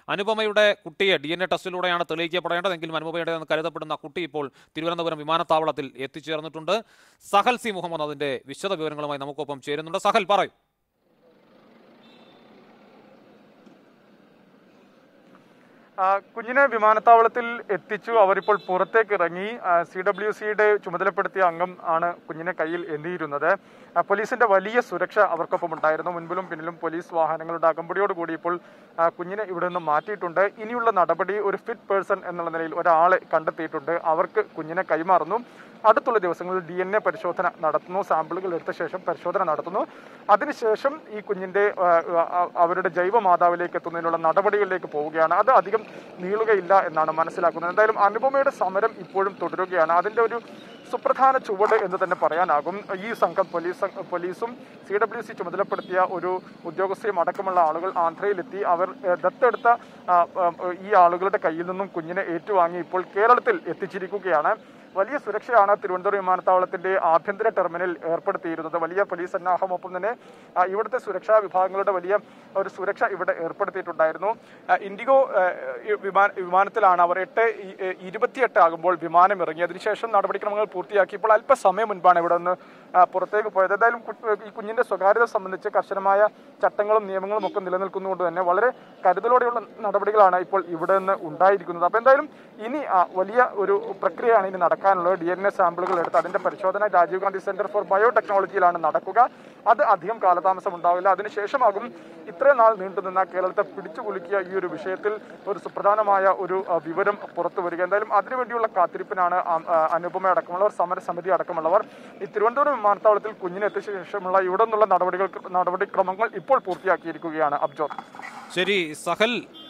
അനുപമയുടെ കുട്ടിയെ D N A ടെസ്റ്റിലൂടെയാണ് തെളിയിക്കപ്പെടേണ്ടതെങ്കിലും അനുപമയുടെ എന്ന് കരുതപ്പെടുന്ന കുട്ടി ഇപ്പോൾ തിരുവനന്തപുരം വിമാനത്താവളത്തിൽ എത്തിച്ചേർന്നിട്ടുണ്ട് സഹൽ സി മുഹമ്മദ് അതിന്റെ വിശദ വിവരങ്ങളുമായി നമുക്കൊപ്പം ചേരുന്നുണ്ട് സഹൽ പറയൂ ആ, കുഞ്ഞിനെ വിമാനത്താവളത്തിൽ എത്തിച്ചു അവരിപ്പോൾ പുറത്തേക്ക് ഇറങ്ങി സി ഡബ്ല്യു സിയുടെ ചുമതലപ്പെടുത്തിയ അംഗം ആണ് കുഞ്ഞിനെ കയ്യിൽ എന്തിയിരുന്നത് ആ, പോലീസിന്റെ വലിയ സുരക്ഷ അവർക്കൊപ്പം ഉണ്ടായിരുന്നു മുൻപിലും പിന്നിലും പോലീസ് വാഹനങ്ങളുടെ അകമ്പടിയോട് കൂടി ഇപ്പോൾ ആ, കുഞ്ഞിനെ ഇവിടെ നിന്ന് മാറ്റിയിട്ടുണ്ട് ഇനിയുള്ള നടപടി ഒരു ഫിറ്റ് പേഴ്സൺ എന്നുള്ള നിലയിൽ ഒരാളെ കണ്ടെത്തിയിട്ടുണ്ട് അവർക്ക് കുഞ്ഞിനെ കൈമാറുന്നു അടുത്തുള്ള ദിവസങ്ങളിൽ ഡി എൻ എ പരിശോധന നടത്തുന്നു സാമ്പിളുകൾ എടുത്ത ശേഷം പരിശോധന നടത്തുന്നു അതിനുശേഷം ഈ കുഞ്ഞിന്റെ ആ, ആ, അവരുടെ ജൈവ മാതാവിലേക്ക് എത്തുന്നതിനുള്ള നടപടികളിലേക്ക് പോവുകയാണ് അത് അധികം നീളുകയില്ല എന്നാണ് മനസ്സിലാക്കുന്നത് എന്തായാലും അനുപമയുടെ സമരം ഇപ്പോഴും തുടരുകയാണ് അതിന്റെ ഒരു സുപ്രധാന ചുവട് എന്ന് തന്നെ പറയാനാകും ഈ സംഘം പോലീസ് സംഘ- പോലീസും സി ഡബ്ല്യു സി ചുമതലപ്പെടുത്തിയ ഒരു ഉദ്യോഗസ്ഥയും അടക്കമുള്ള ആളുകൾ ആന്ധ്രയിലെത്തി അവർ ഏഹ്, ദത്തെടുത്ത ആ, ആ, ഈ ആളുകളുടെ കയ്യിൽ നിന്നും കുഞ്ഞിനെ ഏറ്റുവാങ്ങി ഇപ്പോൾ കേരളത്തിൽ എത്തിച്ചിരിക്കുകയാണ് വലിയ സുരക്ഷയാണ് തിരുവനന്തപുരം വിമാനത്താവളത്തിന്റെ ആഭ്യന്തര ടെർമിനൽ ഏർപ്പെടുത്തിയിരുന്നത് വലിയ പോലീസ് സന്നാഹം ഒപ്പം തന്നെ ആ, ഇവിടുത്തെ സുരക്ഷാ വിഭാഗങ്ങളുടെ വലിയ ഒരു സുരക്ഷ ഇവിടെ ഏർപ്പെടുത്തിയിട്ടുണ്ടായിരുന്നു ആ, ഇൻഡിഗോ ആ, ഈ വിമാന വിമാനത്തിലാണ് അവർ എട്ട് ഇ- എ- ഇരുപത്തിയെട്ട് ആകുമ്പോൾ വിമാനം ഇറങ്ങി അതിനുശേഷം നടപടിക്രമങ്ങൾ പൂർത്തിയാക്കി ഇപ്പോൾ അല്പസമയം മുൻപാണ് ഇവിടെ നിന്ന് ആ, പുറത്തേക്ക് പോയത് എന്തായാലും കു- ഈ കുഞ്ഞിന്റെ സ്വകാര്യത സംബന്ധിച്ച് കർശനമായ ചട്ടങ്ങളും നിയമങ്ങളും ഒക്കെ നിലനിൽക്കുന്നതുകൊണ്ട് തന്നെ വളരെ കരുതലോടെയുള്ള നടപടികളാണ് ഇപ്പോൾ ഇവിടെ നിന്ന് ഉണ്ടായിരിക്കുന്നത് അപ്പോൾ എന്തായാലും ഇനി ആ, വലിയ ഒരു പ്രക്രിയയാണ് ഇനി നടക്കാനുള്ളത് ഡി എൻ എ സാമ്പിളുകൾ എടുത്ത് അതിന്റെ പരിശോധന രാജീവ് ഗാന്ധി സെന്റർ ഫോർ ബയോടെക്നോളജിയിലാണ് നടക്കുക അത് അധികം കാലതാമസം ഉണ്ടാവില്ല അതിനുശേഷമാകും ഇത്രയും നാൾ നീണ്ടുനിന്ന കേരളത്തെ പിടിച്ചു കുലുക്കിയ ഈ ഒരു വിഷയത്തിൽ ഒരു സുപ്രധാനമായ ഒരു ആ, വിവരം പുറത്തു വരിക എന്തായാലും അതിനുവേണ്ടിയുള്ള കാത്തിരിപ്പിനാണ് ആ, ആ, അനുപമ അടക്കമുള്ളവർ സമരസമിതി അടക്കമുള്ളവർ ഈ തിരുവനന്തപുരം വിമാനത്താവളത്തിൽ കുഞ്ഞിനെ എത്തിച്ച ശേഷമുള്ള ഇവിടെ നിന്നുള്ള നടപടികൾ നടപടിക്രമങ്ങൾ ഇപ്പോൾ പൂർത്തിയാക്കിയിരിക്കുകയാണ് അബ്ജോർ ശരി സഹൽ